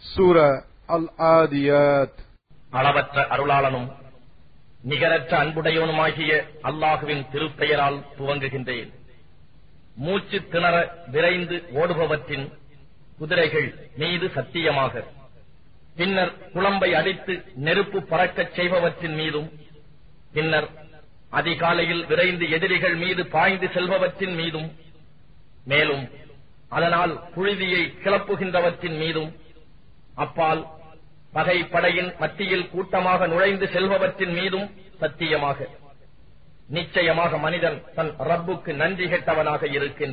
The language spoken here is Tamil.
سورة العاديات அளவற்ற அருளாளனும் நிகரற்ற அன்புடையவனுமாகிய அல்லாஹுவின் திருப்பெயரால் துவங்குகின்றேன் மூச்சு திணற விரைந்து ஓடுபவற்றின் குதிரைகள் மீது சத்தியமாக பின்னர் குழம்பை அடித்து நெருப்பு பறக்கச் செய்பவற்றின் மீதும் பின்னர் அதிகாலையில் விரைந்து எதிரிகள் மீது பாய்ந்து செல்பவற்றின் மீதும் மேலும் அதனால் புழுதியை கிளப்புகின்றவற்றின் மீதும் அப்பால் பகை படையின் மத்தியில் கூட்டமாக நுழைந்து செல்பவற்றின் மீதும் சத்தியமாக நிச்சயமாக மனிதன் தன் ரப்புக்கு நன்றி கெட்டவனாக இருக்கின்றான்